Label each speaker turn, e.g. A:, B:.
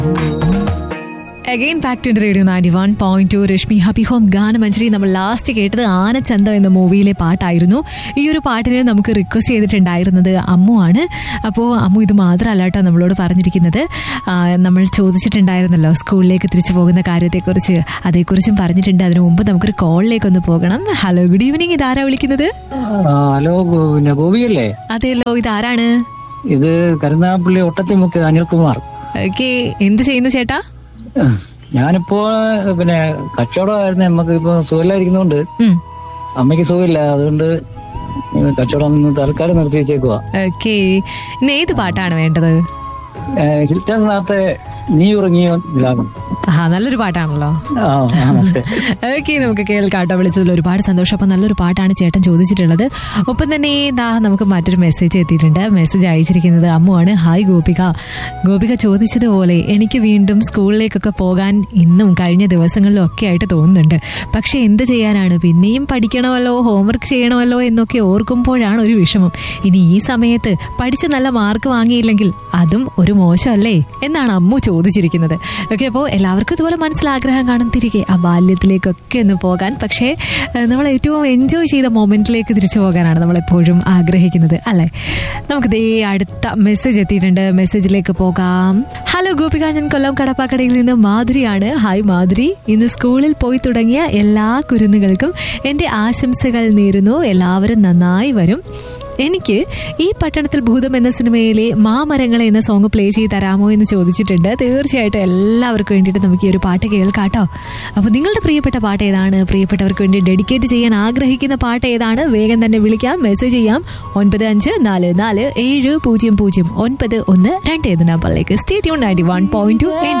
A: Again back to radio ninety one point two Rashmi happy home ഗാനമഞ്ജരി നമ്മൾ last കേട്ടത് ആനച്ചന്തം എന്ന മൂവിയിലെ പാട്ടായിരുന്നു ഈ ഒരു പാട്ടിന് നമുക്ക് റിക്വസ്റ്റ് ചെയ്തിട്ടുണ്ടായിരുന്നത് അമ്മു ആണ് അപ്പോൾ അമ്മു ഇത് മാത്രമല്ല കേട്ടോ നമ്മളോട് പറഞ്ഞിരിക്കുന്നത് ആ, നമ്മൾ ചോദിച്ചിട്ടുണ്ടായിരുന്നല്ലോ സ്കൂളിലേക്ക് തിരിച്ചു പോകുന്ന കാര്യത്തെക്കുറിച്ച് അതേക്കുറിച്ചും പറഞ്ഞിട്ടുണ്ട് അതിനു മുമ്പ് നമുക്കൊരു കോളിലേക്ക് ഒന്ന് പോകണം ഹലോ ഗുഡ് ഈവനിങ് ഇതാരാ വിളിക്കുന്നത്
B: ആ, ഹലോ ഗോ- പിന്നെ ഗോപിയല്ലേ
A: അതെയല്ലോ ഇതാരാണ്
B: ഇത് കരുനാഗപ്പള്ളി ഒട്ടത്തിമുക്ക് അനിൽകുമാർ
A: ഓക്കെ എന്ത് ചെയ്യുന്നു ചേട്ടാ
B: ഞാനിപ്പോ പിന്നെ കച്ചവടമായിരുന്നു നമുക്ക് ഇപ്പൊ സുഖമില്ലായിരിക്കുന്നോണ്ട്
A: ഉം
B: അമ്മയ്ക്ക് സുഖമില്ല അതുകൊണ്ട് കച്ചവടം നിന്ന് തൽക്കാലം നിർത്തി വെച്ചേക്കുവാ
A: ഓക്കെ ഇന്ന് ഏത് പാട്ടാണ് വേണ്ടത്
B: ഹിൽറ്റണിനകത്തെ നീ ഉറങ്ങിയോ ഇലാകും
A: ആ നല്ലൊരു പാട്ടാണല്ലോ
B: ആ ആ, അതെ.
A: ഓക്കെ നമുക്ക് കേൾക്കാട്ടോ വിളിച്ചതിൽ ഒരുപാട് സന്തോഷം അപ്പൊ നല്ലൊരു പാട്ടാണ് ചേട്ടൻ ചോദിച്ചിട്ടുള്ളത് ഒപ്പം തന്നെ ദാ നമുക്ക് മറ്റൊരു മെസ്സേജ് എത്തിയിട്ടുണ്ട് മെസ്സേജ് അയച്ചിരിക്കുന്നത് അമ്മുവാണ് ഹായ് ഗോപിക ഗോപിക ചോദിച്ചതുപോലെ എനിക്ക് വീണ്ടും സ്കൂളിലേക്കൊക്കെ പോകാൻ ഇന്നും കഴിഞ്ഞ ദിവസങ്ങളിലും ഒക്കെ ആയിട്ട് തോന്നുന്നുണ്ട് പക്ഷെ എന്ത് ചെയ്യാനാണ് പിന്നെയും പഠിക്കണമല്ലോ ഹോംവർക്ക് ചെയ്യണമല്ലോ എന്നൊക്കെ ഓർക്കുമ്പോഴാണ് ഒരു വിഷമം ഇനി ഈ സമയത്ത് പഠിച്ച് നല്ല മാർക്ക് വാങ്ങിയില്ലെങ്കിൽ അതും ഒരു മോശമല്ലേ എന്നാണ് അമ്മു ചോദിച്ചിരിക്കുന്നത് ഓക്കെ അപ്പോൾ എല്ലാവർക്കും ഇതുപോലെ മനസ്സിലാഗ്രഹം കാണും തിരികെ ആ ബാല്യത്തിലേക്കൊക്കെ ഒന്ന് പോകാൻ പക്ഷേ ഏഹ്, നമ്മൾ ഏറ്റവും എൻജോയ് ചെയ്ത മൊമെന്റിലേക്ക് തിരിച്ചു പോകാനാണ് നമ്മൾ എപ്പോഴും ആഗ്രഹിക്കുന്നത് അല്ലേ നമുക്ക് ദേ അടുത്ത മെസ്സേജ് എത്തിയിട്ടുണ്ട് മെസ്സേജിലേക്ക് പോകാം ഹലോ ഗോപിക ഞാൻ കൊല്ലം കടപ്പാക്കടയിൽ നിന്ന് മാധുരിയാണ് ഹായ് മാധുരി ഇന്ന് സ്കൂളിൽ പോയി തുടങ്ങിയ എല്ലാ കുരുന്നുകൾക്കും എൻ്റെ ആശംസകൾ നേരുന്നു എല്ലാവരും നന്നായി വരും എനിക്ക് ഈ പട്ടണത്തിൽ ഭൂതം എന്ന സിനിമയിലെ മാമരങ്ങളെ എന്ന സോങ് പ്ലേ ചെയ്ത് തരാമോ എന്ന് ചോദിച്ചിട്ടുണ്ട് തീർച്ചയായിട്ടും എല്ലാവർക്കും വേണ്ടിയിട്ട് നമുക്ക് ഈ ഒരു പാട്ട് കേൾക്കാട്ടോ അപ്പോൾ നിങ്ങളുടെ പ്രിയപ്പെട്ട പാട്ട് ഏതാണ് പ്രിയപ്പെട്ടവർക്ക് വേണ്ടി ഡെഡിക്കേറ്റ് ചെയ്യാൻ ആഗ്രഹിക്കുന്ന പാട്ട് ഏതാണ് വേഗം തന്നെ വിളിക്കാം മെസ്സേജ് ചെയ്യാം ഒൻപത് അഞ്ച് നാല് നാല് ഏഴ് പൂജ്യം പൂജ്യം ഒൻപത് ഒന്ന് രണ്ട് എന്ന നമ്പറിലേക്ക് stay tuned ninety one point to